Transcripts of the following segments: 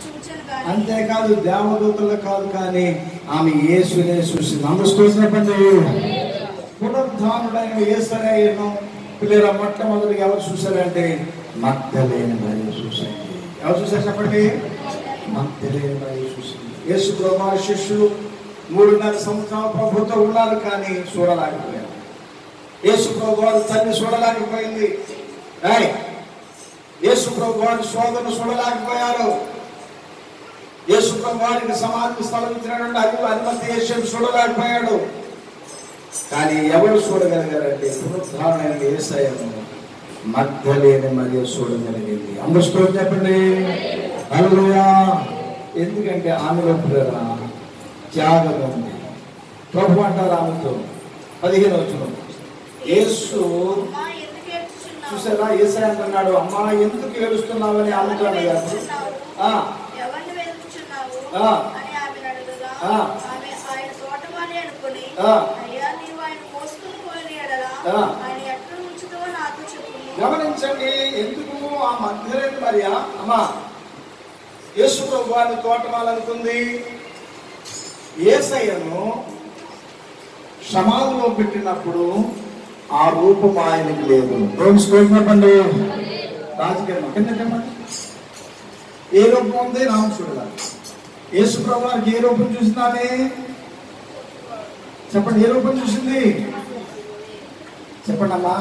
చూచెను గాని అంతేకాదు దేవదూతలు కాదు కానీ ఆమె యేసునే చూసింది అందరూ చెప్పండి పునరుద్ధానుడైన యేసరేయను పిల్లల మొట్టమొదటి ఎవరు చూశారంటే మద్దలేని మరియు చూసింది ఎవరు చూశారు చెప్పండి మద్దలేని మరియు చూసింది యేసు ప్రభా శిష్యులు మూడున్నర సంవత్సరాల ప్రభుత్వం ఉన్నారు కానీ చూడలేకపోయారు యేసు ప్రభు వారు తల్లి చూడలేకపోయింది ఏయ్, యేసు ప్రభు వారి సోదరులు చూడలేకపోయారు యేసు ప్రభు వారికి సమాధి స్థలం ఇచ్చినటువంటి అరి అనుమతి యేసు చూడలేకపోయాడు కానీ ఎవరు చూడగలిగారంటే పునరుద్ధారణ ఏసయను మధ్యలేని మరియు చూడగలిగింది అందరూ చెప్పండి హల్లెలూయా ఎందుకంటే ఆమెలో ప్రేర త్యాగం ఉంది ప్రభు అంటారు ఆమెతో పదిహేను వచ్చిన యేసు అమ్మా ఎందుకు ఏడ్చుచున్నావు? చూసారా ఏసై అంటున్నాడు అమ్మా ఎందుకు ఏడుస్తున్నావని ఆమెతో ఎవరిని అడిగారు వెతుకుచున్నావు? ఆ, ఎవరిని వెతుకుచున్నావు? ఆ. అని ఆమెను అడుగగా, ఆ. ఆమె ఆయన తోటమాలి అనుకుని, ఆ. అయ్యా నీవు ఆయన మోసుకుని పోయిన ఎడల, ఆ. ఆయన ఎక్కడ ఉంచుతావో నాతో చెప్పుము. గమనించండి ఎందుకు ఆ మధ్యలేని మరియా అమ్మా యేసు ప్రభు వారిని తోటమాలనుకుంది ఏసయ్యను సమాధిలో పెట్టినప్పుడు ఆ రూపం ఆయనకి లేదు దేవుని స్టోరీ చెప్పండి రాజకీయం కిందటమ్మా ఏ రూపం ఉంది రాము చూడాలి యేసు ప్రభు వారికి ఏ రూపం చూసిందానే చెప్పండి ఏ రూపం చూసింది చెప్పండి అమ్మా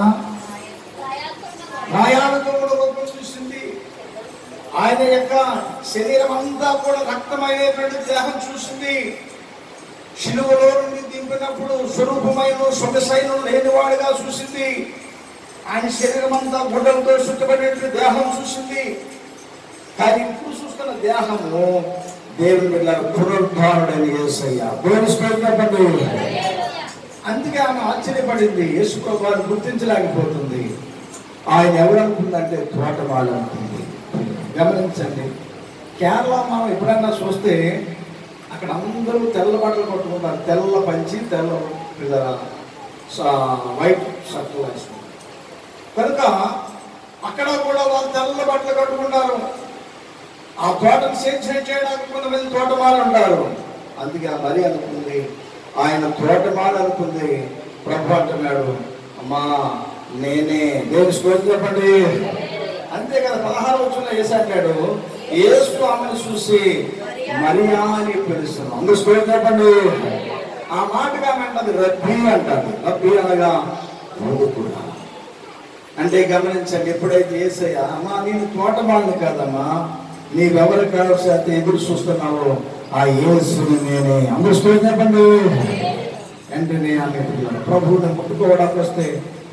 గాయాలతో కూడా రూపం చూసింది ఆయన యొక్క శరీరం అంతా కూడా రక్తమైనటువంటి దేహం చూసింది శిలువలో నుండి దింపినప్పుడు స్వరూపమైన సొగసైన లేనివాడుగా చూసింది ఆయన శరీరం అంతా గుడ్డలతో చుట్టబడినటువంటి దేహం చూసింది కానీ ఇప్పుడు చూస్తున్న దేహము దేవుని బిడ్డ పునరుద్ధారుడని యేసయ్య దేవుని స్పష్టం చెప్పండి అందుకే ఆమె ఆశ్చర్యపడింది యేసు ప్రభువారు గుర్తించలేకపోతుంది ఆయన ఎవరు అనుకుందంటే తోటమాలు అనుకుంది గమనించండి కేరళ మనం ఎప్పుడన్నా చూస్తే అక్కడ అందరూ తెల్ల బట్టలు కొట్టుకుంటారు తెల్ల పంచి తెల్ల పిల్ల వైట్ షర్ట్లు వేసుకుంటారు కనుక అక్కడ కూడా వాళ్ళు తెల్ల బట్టలు కట్టుకుంటారు ఆ తోటను సేద్యం చేయడానికి కొంతమంది తోటమాలు ఉంటారు అందుకే ఆ మరి అనుకుంది ఆయన తోటమాలు అనుకుంది ప్రభు అంటున్నాడు అమ్మా నేనే దేవుని స్టోరీ చెప్పండి అంతే కదా పదహారు వచ్చిన ఏసు అంటాడు ఏసు ఆమెను చూసి మరియా అని పిలుస్తున్నాం అందరూ స్టోరీ చెప్పండి ఆ మాటగా ఆమె అంటది రబ్బీ అంటారు రబ్బీ అనగా కూడా అంటే గమనించండి ఎప్పుడైతే ఏసయ్య అమ్మా నేను తోటమాలను కాదమ్మా నీవెవరి కావాల్సి ఎదురు చూస్తున్నావో ఆ యేసుని నేనే అందరూ స్టోరీ చెప్పండి వెంటనే ఆమె పిల్లలు ప్రభువుని ముట్టుకోవడానికి వస్తే